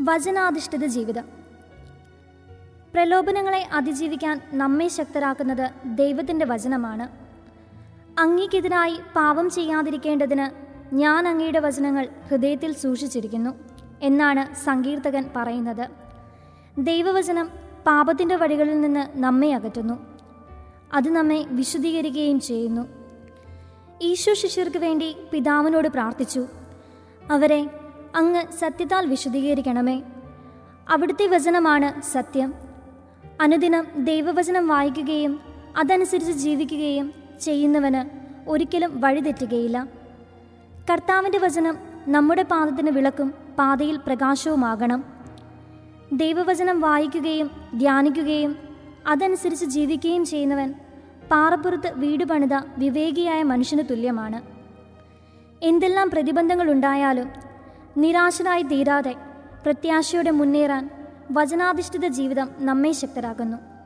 വചനാധിഷ്ഠിത ജീവിതം പ്രലോഭനങ്ങളെ അതിജീവിക്കാൻ നമ്മെ ശക്തരാക്കുന്നത് ദൈവത്തിൻ്റെ വചനമാണ് അങ്ങേക്കെതിരായി പാപം ചെയ്യാതിരിക്കേണ്ടതിന് ഞാൻ അങ്ങയുടെ വചനങ്ങൾ ഹൃദയത്തിൽ സൂക്ഷിച്ചിരിക്കുന്നു എന്നാണ് സങ്കീർത്തകൻ പറയുന്നത് ദൈവവചനം പാപത്തിൻ്റെ വഴികളിൽ നിന്ന് നമ്മെ അകറ്റുന്നു അത് നമ്മെ വിശുദ്ധീകരിക്കുകയും ചെയ്യുന്നു ഈശോ ശിഷ്യർക്ക് വേണ്ടി പിതാവിനോട് പ്രാർത്ഥിച്ചു അവരെ അങ്ങ് സത്യത്താൽ വിശുദ്ധീകരിക്കണമേ അവിടുത്തെ വചനമാണ് സത്യം അനുദിനം ദൈവവചനം വായിക്കുകയും അതനുസരിച്ച് ജീവിക്കുകയും ചെയ്യുന്നവന് ഒരിക്കലും വഴിതെറ്റുകയില്ല കർത്താവിൻ്റെ വചനം നമ്മുടെ പാദത്തിന് വിളക്കും പാതയിൽ പ്രകാശവുമാകണം ദൈവവചനം വായിക്കുകയും ധ്യാനിക്കുകയും അതനുസരിച്ച് ജീവിക്കുകയും ചെയ്യുന്നവൻ പാറപ്പുറത്ത് വീട് പണിത വിവേകിയായ മനുഷ്യന് തുല്യമാണ് എന്തെല്ലാം പ്രതിബന്ധങ്ങളുണ്ടായാലും നിരാശരായി തീരാതെ പ്രത്യാശയോടെ മുന്നേറാൻ വചനാധിഷ്ഠിത ജീവിതം നമ്മെ ശക്തരാക്കുന്നു